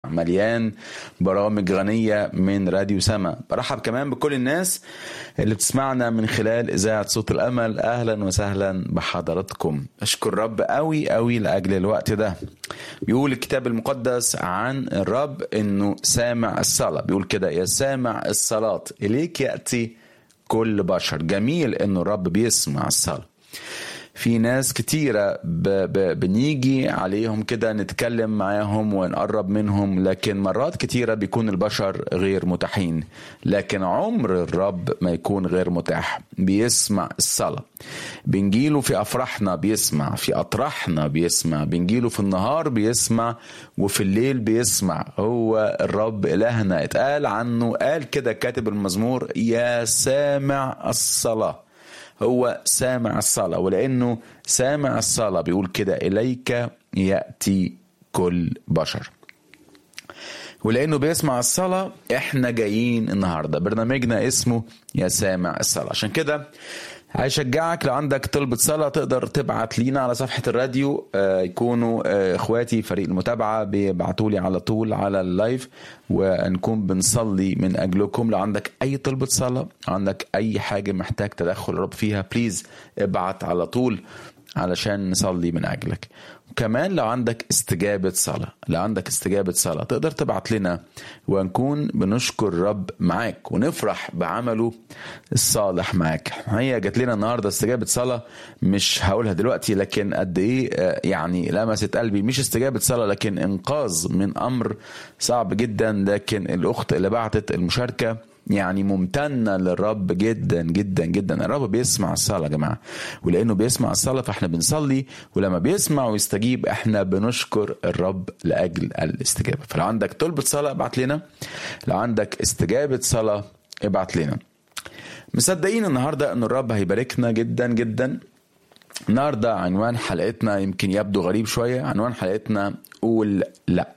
مليان برامج غنية من راديو سما برحب كمان بكل الناس اللي بتسمعنا من خلال إذاعة صوت الأمل أهلا وسهلا بحضراتكم أشكر رب قوي قوي لأجل الوقت ده بيقول الكتاب المقدس عن الرب إنه سامع الصلاة بيقول كده يا سامع الصلاة إليك يأتي كل بشر جميل إنه الرب بيسمع الصلاة في ناس كتيرة ب ب بنيجي عليهم كده نتكلم معاهم ونقرب منهم لكن مرات كتيرة بيكون البشر غير متاحين لكن عمر الرب ما يكون غير متاح بيسمع الصلاة بنجيله في أفراحنا بيسمع في أطراحنا بيسمع بنجيله في النهار بيسمع وفي الليل بيسمع هو الرب إلهنا اتقال عنه قال كده كاتب المزمور يا سامع الصلاه هو سامع الصلاة ولأنه سامع الصلاة بيقول كده إليك يأتي كل بشر ولأنه بيسمع الصلاة إحنا جايين النهاردة برنامجنا اسمه يا سامع الصلاة عشان كده هشجعك لو عندك طلبة صلاة تقدر تبعت لينا على صفحة الراديو آه يكونوا آه اخواتي فريق المتابعة بيبعتوا لي على طول على اللايف ونكون بنصلي من اجلكم لو عندك اي طلبة صلاة عندك اي حاجة محتاج تدخل الرب فيها بليز ابعت على طول علشان نصلي من اجلك وكمان لو عندك استجابة صلاة لو عندك استجابة صلاة تقدر تبعت لنا ونكون بنشكر الرب معاك ونفرح بعمله الصالح معاك هي جات لنا النهاردة استجابة صلاة مش هقولها دلوقتي لكن قد ايه يعني لمست قلبي مش استجابة صلاة لكن انقاذ من امر صعب جدا لكن الاخت اللي بعتت المشاركة يعني ممتنة للرب جدا جدا جدا الرب بيسمع الصلاة يا جماعة ولأنه بيسمع الصلاة فاحنا بنصلي ولما بيسمع ويستجيب احنا بنشكر الرب لأجل الاستجابة فلو عندك طلبة صلاة ابعت لنا لو عندك استجابة صلاة ابعت لنا مصدقين النهاردة ان الرب هيباركنا جدا جدا النهاردة عنوان حلقتنا يمكن يبدو غريب شوية عنوان حلقتنا قول لأ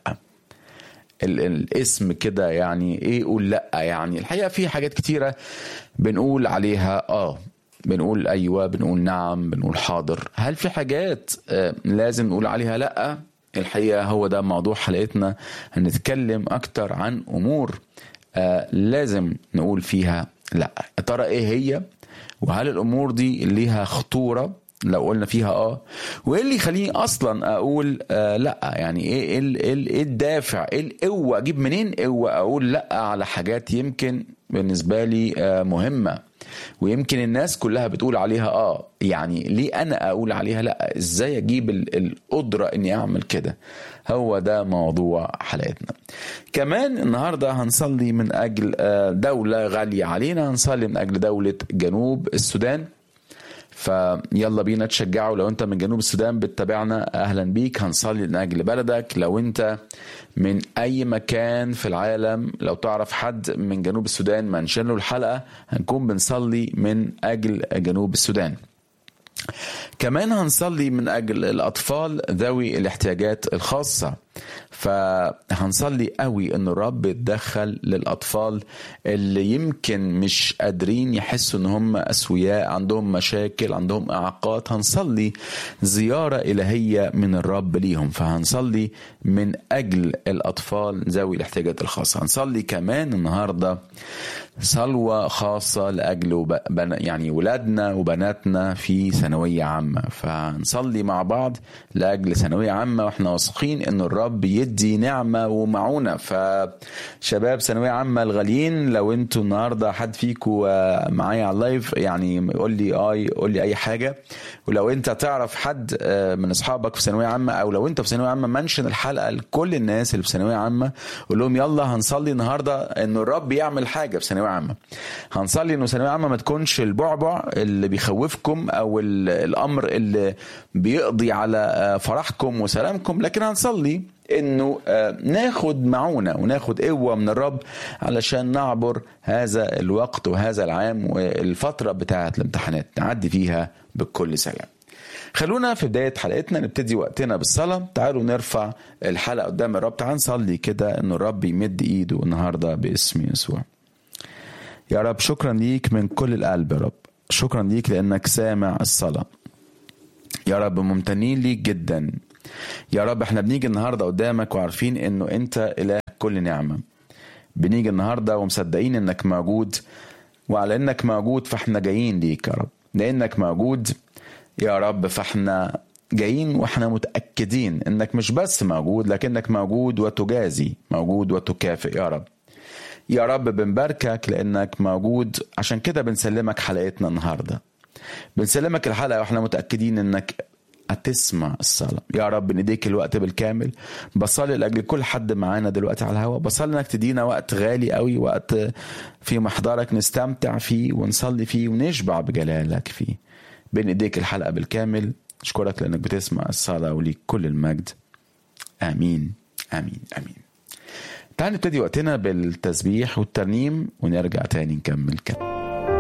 الاسم كده يعني ايه قول لا يعني الحقيقه في حاجات كتيره بنقول عليها اه بنقول ايوه بنقول نعم بنقول حاضر هل في حاجات آه لازم نقول عليها لا الحقيقه هو ده موضوع حلقتنا هنتكلم اكتر عن امور آه لازم نقول فيها لا يا ترى ايه هي وهل الامور دي ليها خطوره لو قلنا فيها اه وايه اللي يخليني اصلا اقول آه لا يعني ايه ايه ايه الدافع ايه القوه اجيب منين قوه اقول لا على حاجات يمكن بالنسبه لي آه مهمه ويمكن الناس كلها بتقول عليها اه يعني ليه انا اقول عليها لا ازاي اجيب القدره اني اعمل كده هو ده موضوع حلقتنا كمان النهارده هنصلي من اجل دوله غاليه علينا هنصلي من اجل دوله جنوب السودان فيلا بينا تشجعوا لو انت من جنوب السودان بتتابعنا اهلا بيك هنصلي من اجل بلدك لو انت من اي مكان في العالم لو تعرف حد من جنوب السودان منشن له الحلقه هنكون بنصلي من اجل جنوب السودان كمان هنصلي من اجل الاطفال ذوي الاحتياجات الخاصه فهنصلي قوي ان الرب يتدخل للاطفال اللي يمكن مش قادرين يحسوا ان هم اسوياء عندهم مشاكل عندهم اعاقات هنصلي زياره الهيه من الرب ليهم فهنصلي من اجل الاطفال ذوي الاحتياجات الخاصه هنصلي كمان النهارده صلوة خاصة لأجل يعني ولادنا وبناتنا في ثانوية عامة فنصلي مع بعض لأجل ثانوية عامة وإحنا واثقين إن الرب يدي نعمة ومعونة فشباب ثانوية عامة الغاليين لو أنتوا النهاردة حد فيكم معايا على اللايف يعني قول لي آي قول لي أي حاجة ولو أنت تعرف حد من أصحابك في ثانوية عامة أو لو أنت في ثانوية عامة منشن الحلقة لكل الناس اللي في ثانوية عامة قول لهم يلا هنصلي النهاردة إن الرب يعمل حاجة في ثانوية عامة هنصلي إنه ثانوية عامة ما تكونش البعبع اللي بيخوفكم أو الأمر اللي بيقضي على فرحكم وسلامكم لكن هنصلي انه ناخد معونة وناخد قوة من الرب علشان نعبر هذا الوقت وهذا العام والفترة بتاعة الامتحانات نعدي فيها بكل سلام خلونا في بداية حلقتنا نبتدي وقتنا بالصلاة تعالوا نرفع الحلقة قدام الرب تعال نصلي كده ان الرب يمد ايده النهاردة باسم يسوع يا رب شكرا ليك من كل القلب يا رب شكرا ليك لانك سامع الصلاة يا رب ممتنين ليك جدا يا رب احنا بنيجي النهارده قدامك وعارفين انه انت اله كل نعمه بنيجي النهارده ومصدقين انك موجود وعلى انك موجود فاحنا جايين ليك يا رب لانك موجود يا رب فاحنا جايين واحنا متاكدين انك مش بس موجود لكنك موجود وتجازي موجود وتكافئ يا رب يا رب بنباركك لانك موجود عشان كده بنسلمك حلقتنا النهارده بنسلمك الحلقه واحنا متاكدين انك هتسمع الصلاة يا رب نديك الوقت بالكامل بصلي لأجل كل حد معانا دلوقتي على الهواء بصلي انك تدينا وقت غالي قوي وقت في محضرك نستمتع فيه ونصلي فيه ونشبع بجلالك فيه بين ايديك الحلقة بالكامل اشكرك لانك بتسمع الصلاة وليك كل المجد امين امين امين تعال نبتدي وقتنا بالتسبيح والترنيم ونرجع تاني نكمل كلام